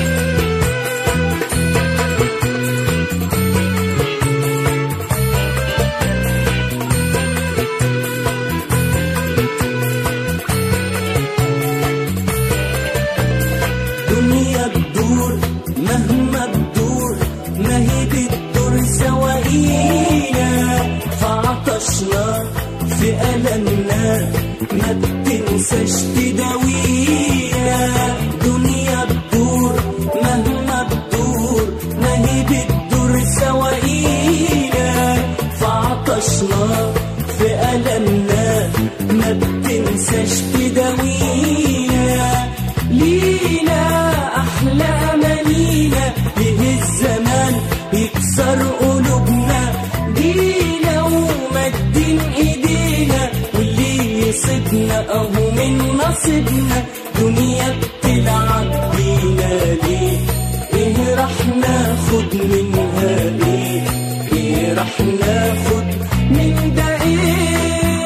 دنيا تدور مهما تدور ما هي بتدور سواقينا عطشنا في ألمنا ما بتنساش تداوينا دنيا بتدور مهما بتدور ما هي بتدور سواقينا فعطشنا في ألمنا ما بتنساش تداوينا لينا أحلى أمانينا ليه الزمان يكسر قلوبنا دينا ومدين إيدينا واللي يصيبنا أهو من نصيبنا دنيا بتلعب بينا ليه إيه راح ناخد منها إيه إيه راح ناخد من ده إيه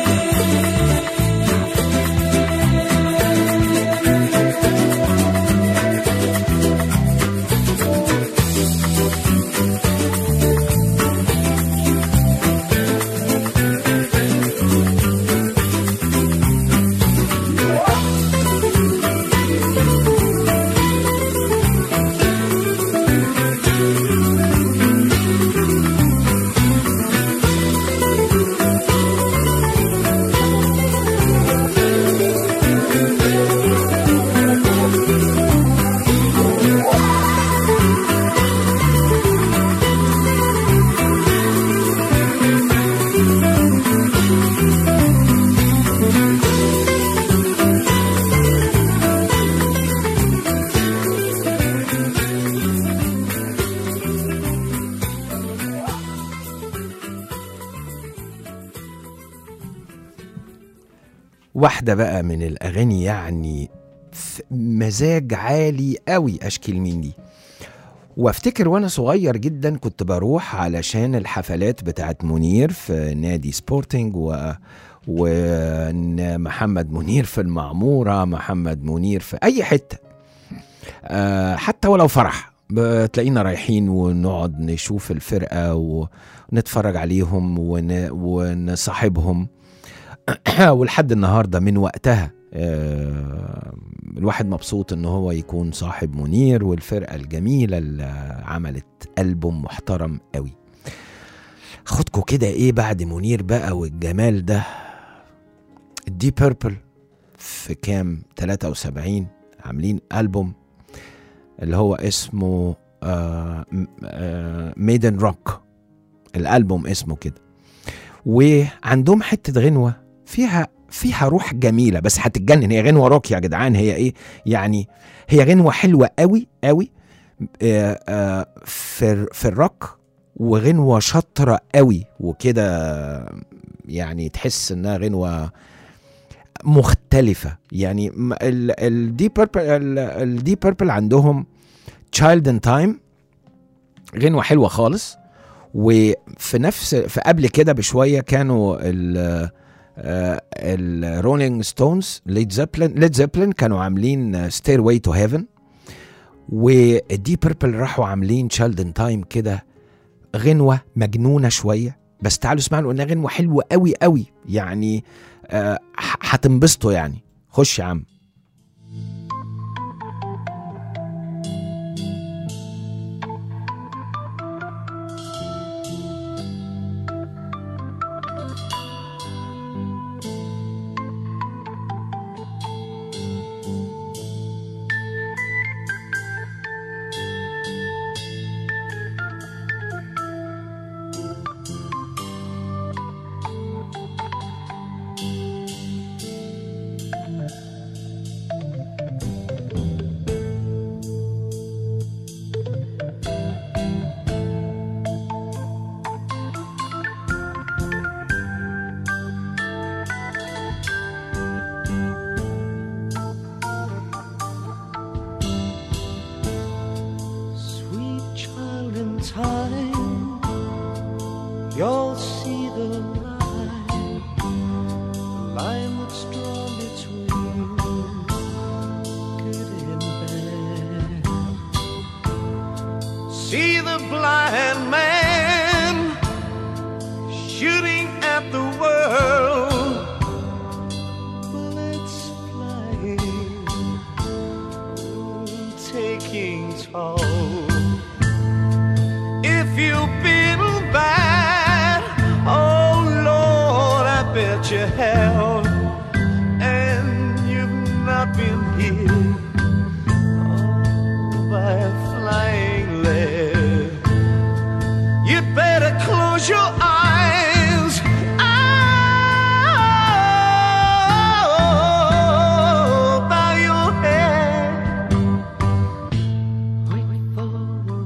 واحدة بقى من الأغاني يعني ف- مزاج عالي قوي أشكي مين دي وافتكر وانا صغير جدا كنت بروح علشان الحفلات بتاعت منير في نادي سبورتنج و ومحمد منير في المعمورة محمد منير في أي حتة آه حتى ولو فرح بتلاقينا رايحين ونقعد نشوف الفرقة ونتفرج عليهم ون... ونصاحبهم ولحد النهارده من وقتها آه، الواحد مبسوط ان هو يكون صاحب منير والفرقه الجميله اللي عملت البوم محترم قوي خدكوا كده ايه بعد منير بقى والجمال ده الدي بيربل في كام 73 عاملين البوم اللي هو اسمه ميدن روك الالبوم اسمه كده وعندهم حته غنوه فيها فيها روح جميله بس هتتجنن هي غنوه روك يا جدعان هي ايه يعني هي غنوه حلوه قوي قوي آه، آه، في في الروك وغنوه شاطره قوي وكده يعني تحس انها غنوه مختلفه يعني الدي بيربل الدي بيربل عندهم تشايلد ان تايم غنوه حلوه خالص وفي نفس في قبل كده بشويه كانوا ال الرولينج ستونز ليد زيبلين ليد زيبلين كانوا عاملين ستير واي تو هيفن والدي بيربل راحوا عاملين تشايلد ان تايم كده غنوه مجنونه شويه بس تعالوا اسمعوا انها غنوه حلوه قوي قوي يعني آه، ح- هتنبسطوا يعني خش يا عم Sweet child in time, you'll see the line, the line that's drawn between good and bad. See the blind man shooting at the world, bullets flying taking toll. If you've been bad close your eyes. Oh, bow your head. Wait for a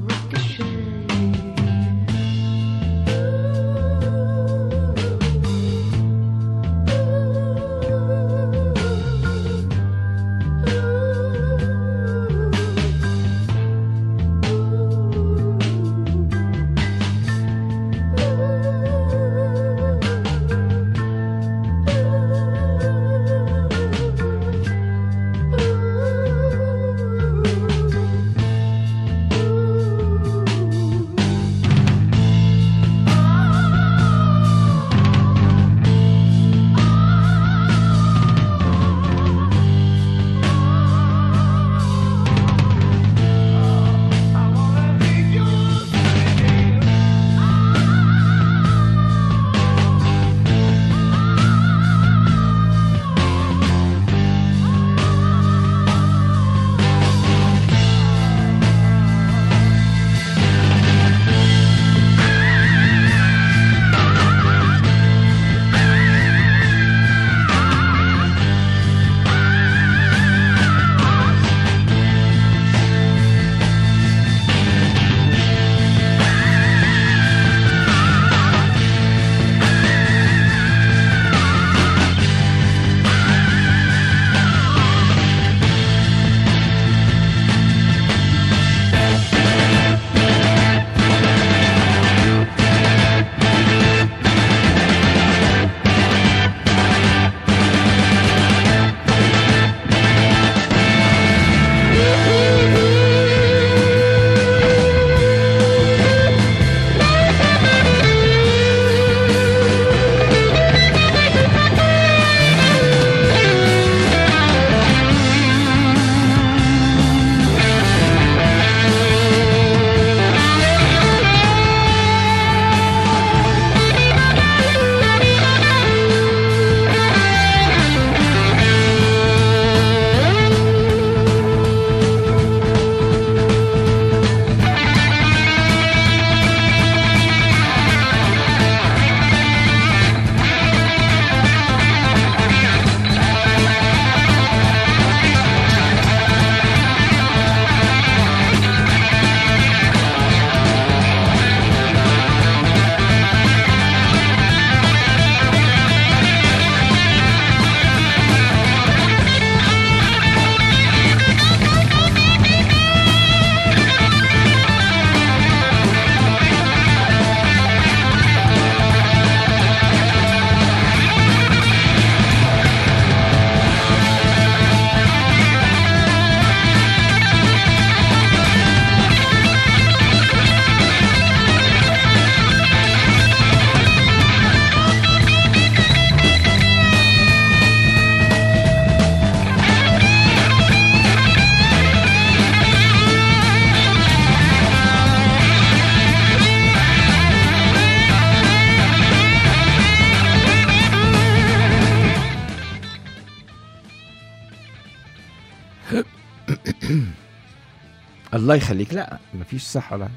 الله يخليك لا مفيش صح ولا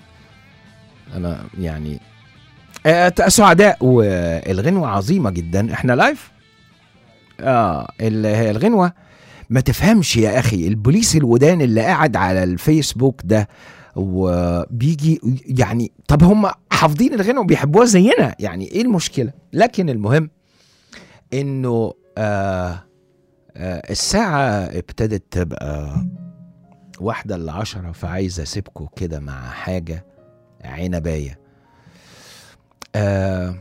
انا يعني آه سعداء والغنوة عظيمة جدا احنا لايف اه ال- الغنوة ما تفهمش يا اخي البوليس الودان اللي قاعد على الفيسبوك ده وبيجي يعني طب هم حافظين الغنوة وبيحبوها زينا يعني ايه المشكلة لكن المهم انه آه آه الساعة ابتدت تبقى واحدة لعشرة فعايز اسيبكم كده مع حاجة عنباية آه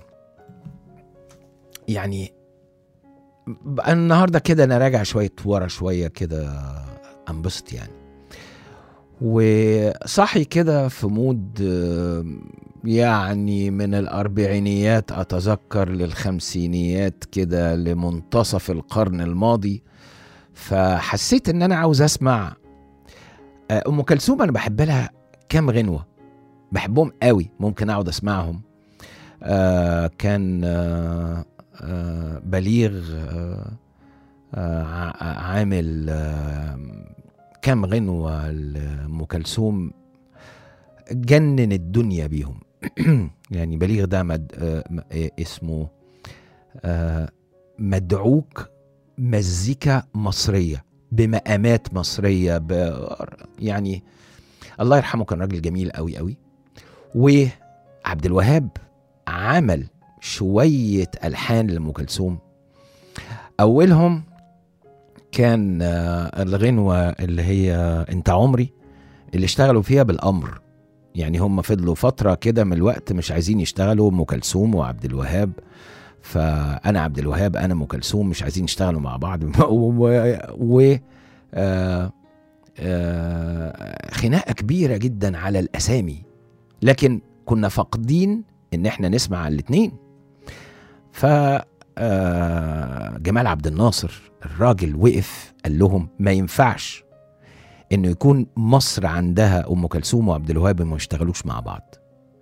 يعني ب- النهارده كده انا راجع شويه ورا شويه كده انبسط يعني وصحي كده في مود آه، يعني من الاربعينيات اتذكر للخمسينيات كده لمنتصف القرن الماضي فحسيت ان انا عاوز اسمع آه، ام كلثوم انا بحب لها كام غنوه بحبهم قوي ممكن اقعد اسمعهم آه كان آه آه بليغ آه آه ع- عامل آه كام غنوة لأم كلثوم جنن الدنيا بيهم يعني بليغ ده مد آه، م- آه، اسمه آه، مدعوك مزيكا مصريه بمقامات مصريه ب يعني الله يرحمه كان راجل جميل قوي قوي وعبد الوهاب عمل شويه الحان لام كلثوم اولهم كان آه، الغنوه اللي هي انت عمري اللي اشتغلوا فيها بالامر يعني هم فضلوا فتره كده من الوقت مش عايزين يشتغلوا ام كلثوم وعبد الوهاب فانا عبد الوهاب انا ام كلثوم مش عايزين يشتغلوا مع بعض و, و... آه آه خناقه كبيره جدا على الاسامي لكن كنا فاقدين ان احنا نسمع الاثنين ف آه، جمال عبد الناصر الراجل وقف قال لهم ما ينفعش انه يكون مصر عندها ام كلثوم وعبد الوهاب ما يشتغلوش مع بعض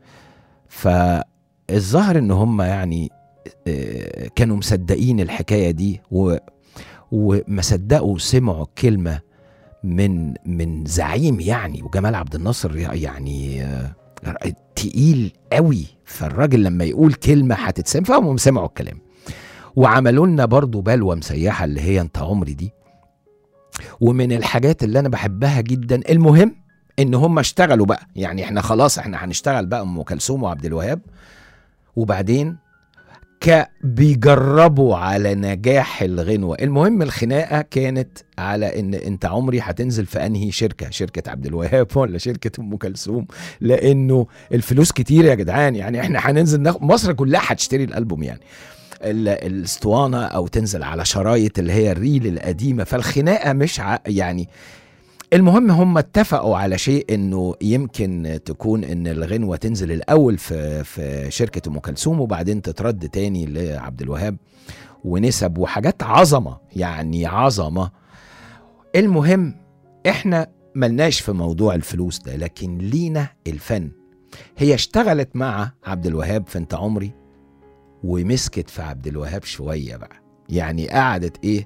فالظاهر ان هم يعني آه، كانوا مصدقين الحكايه دي و وما صدقوا سمعوا كلمه من من زعيم يعني وجمال عبد الناصر يعني آه، تقيل قوي فالراجل لما يقول كلمه هتتسمع فهم سمعوا الكلام وعملوا لنا برضو بلوه مسيحه اللي هي انت عمري دي ومن الحاجات اللي انا بحبها جدا المهم ان هم اشتغلوا بقى يعني احنا خلاص احنا هنشتغل بقى ام كلثوم وعبد الوهاب وبعدين ك بيجربوا على نجاح الغنوه المهم الخناقه كانت على ان انت عمري هتنزل في انهي شركه شركه عبد الوهاب ولا شركه ام كلثوم لانه الفلوس كتير يا جدعان يعني احنا هننزل ناخد مصر كلها هتشتري الالبوم يعني ال- الاسطوانه او تنزل على شرايط اللي هي الريل القديمه فالخناقه مش ع... يعني المهم هم اتفقوا على شيء انه يمكن تكون ان الغنوه تنزل الاول في في شركه ام كلثوم وبعدين تترد تاني لعبد الوهاب ونسب وحاجات عظمه يعني عظمه المهم احنا ملناش في موضوع الفلوس ده لكن لينا الفن هي اشتغلت مع عبد الوهاب في انت عمري ومسكت في عبد الوهاب شويه بقى يعني قعدت ايه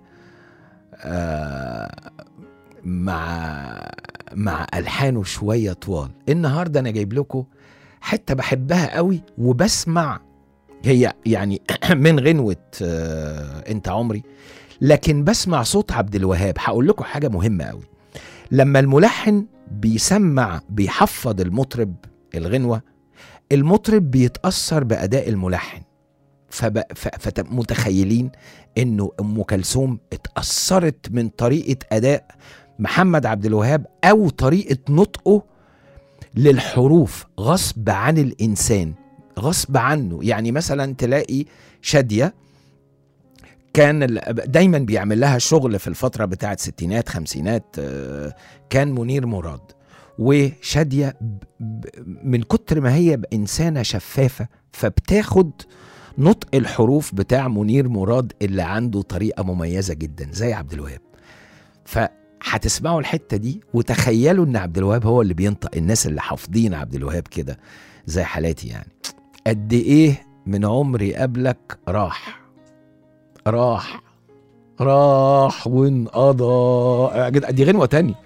آه مع مع الحانه شويه طوال النهارده انا جايب لكم حته بحبها قوي وبسمع هي يعني من غنوه آه انت عمري لكن بسمع صوت عبد الوهاب هقول لكم حاجه مهمه قوي لما الملحن بيسمع بيحفظ المطرب الغنوه المطرب بيتاثر باداء الملحن فب... ف... فمتخيلين انه ام كلثوم اتاثرت من طريقه اداء محمد عبد الوهاب او طريقه نطقه للحروف غصب عن الانسان غصب عنه يعني مثلا تلاقي شاديه كان ال- دايما بيعمل لها شغل في الفتره بتاعت ستينات خمسينات آه، كان منير مراد وشاديه ب- ب- من كتر ما هي انسانه شفافه فبتاخد نطق الحروف بتاع منير مراد اللي عنده طريقه مميزه جدا زي عبد الوهاب فهتسمعوا الحته دي وتخيلوا ان عبد الوهاب هو اللي بينطق الناس اللي حافظين عبد الوهاب كده زي حالاتي يعني قد ايه من عمري قبلك راح راح راح وانقضى يا جدع دي غنوه تاني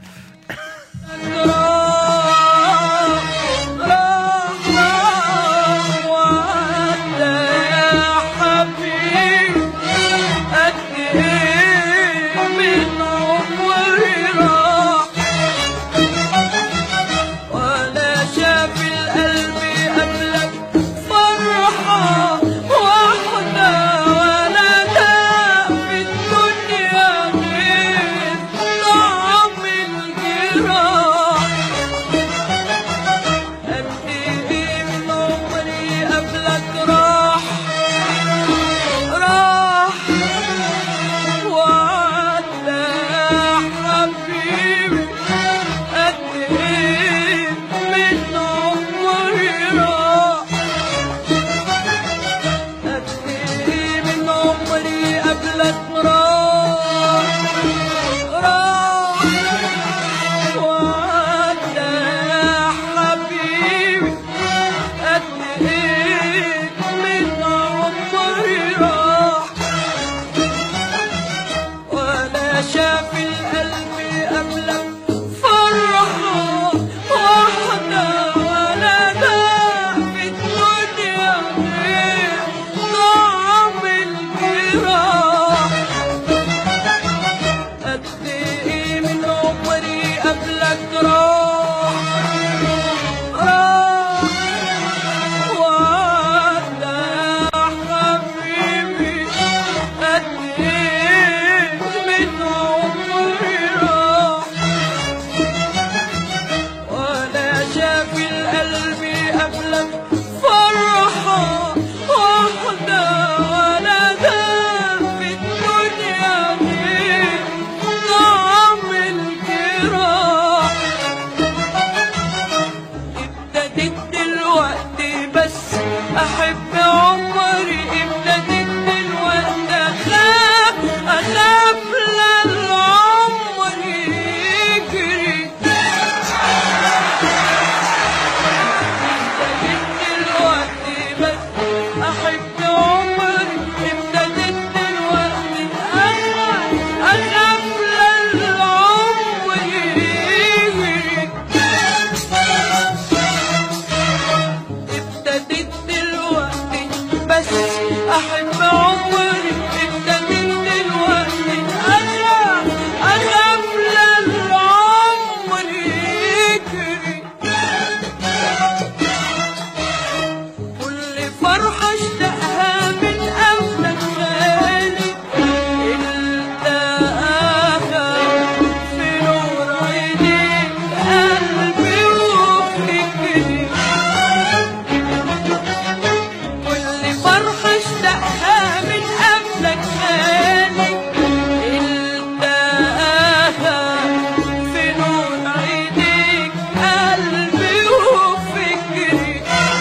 في الدنيا غير طعم الجنة ابتديت دلوقتي بس احب عمري ابتديت دلوقتي اخاف اخاف للعمر يجري كل فرحة اشتقها من قبلك غالي التقاها في نور عينيك قلبي وفكري كل فرحة اشتقها من قبلك غالي التقاها في نور عينيك قلبي وفكري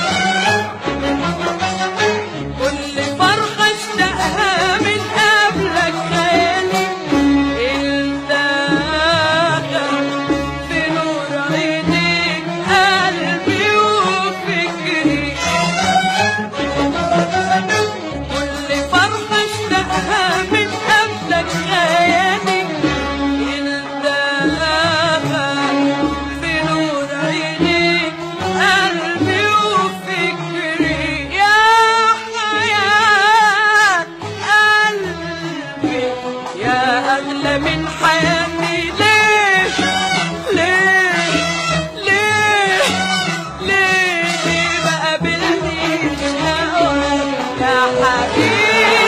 كل فرحة اشتقها من قبلك خيالي التقى في نور عينيك قلبي وفكري كل فرحة اشتقها من قبلك خيالي التقى في نور عينيك قلبي وفكري يا حياة قلبي يا أغلى من حياتي ليه ليه ليه ليه ليه ما قابلنيش هواك يا حبيبي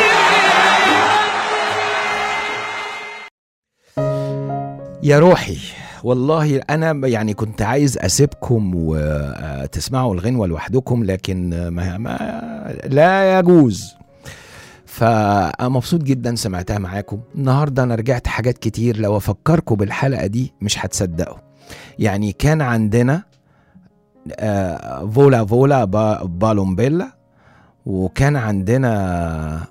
يا روحي والله انا يعني كنت عايز اسيبكم وتسمعوا الغنوه لوحدكم لكن ما, ما لا يجوز فمبسوط جدا سمعتها معاكم النهارده انا رجعت حاجات كتير لو افكركم بالحلقه دي مش هتصدقوا يعني كان عندنا آه، فولا فولا با- بالومبيلا وكان عندنا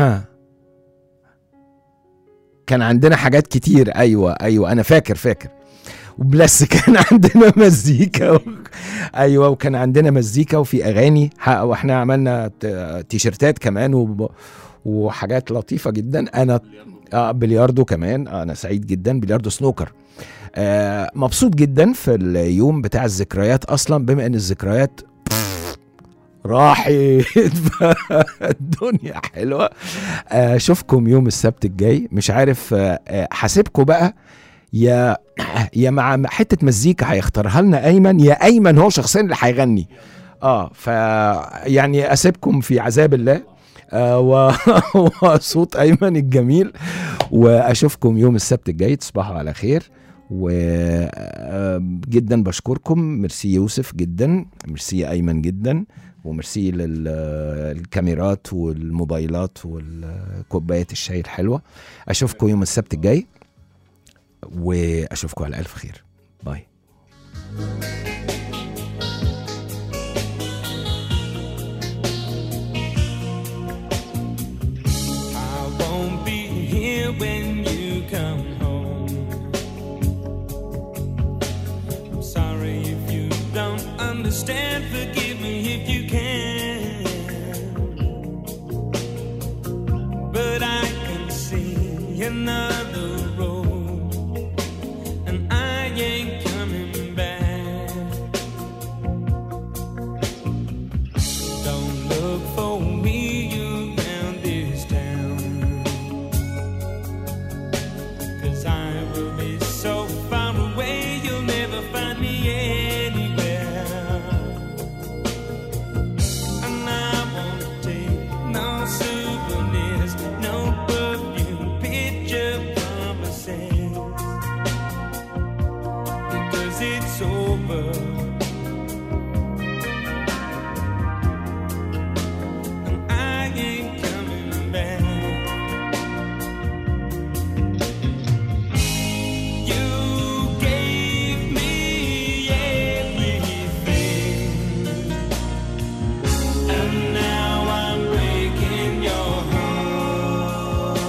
كان عندنا حاجات كتير ايوه ايوه انا فاكر فاكر وبلس كان عندنا مزيكا و... ايوه وكان عندنا مزيكا وفي اغاني ح- واحنا عملنا ت- تيشرتات كمان وب... وحاجات لطيفه جدا انا آه بلياردو كمان آه انا سعيد جدا بلياردو سنوكر آه مبسوط جدا في اليوم بتاع الذكريات اصلا بما ان الذكريات راحت الدنيا حلوه آه، اشوفكم يوم السبت الجاي مش عارف آه، آه، هسيبكم بقى يا يا مع حته مزيكا هيختارها لنا ايمن يا ايمن هو شخصيا اللي هيغني اه ف يعني اسيبكم في عذاب الله آه و... وصوت ايمن الجميل واشوفكم يوم السبت الجاي تصبحوا على خير وجدا بشكركم ميرسي يوسف جدا ميرسي ايمن جدا وميرسي للكاميرات والموبايلات والكوبايات الشاي الحلوه اشوفكم يوم السبت الجاي واشوفكم على الف خير باي I won't be here when you come home. I'm sorry if you don't understand. Forgive me if you can. But I can see another road, and I ain't coming back. Don't look for me around this town. Cause I will be so far away, you'll never find me anywhere. And I won't take no souvenirs, no perfume, picture promises. Because it's over. and I ain't coming back. You gave me everything, and now I'm breaking your heart.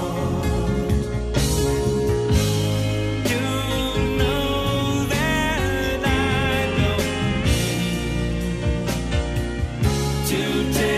You know that I don't mean to take.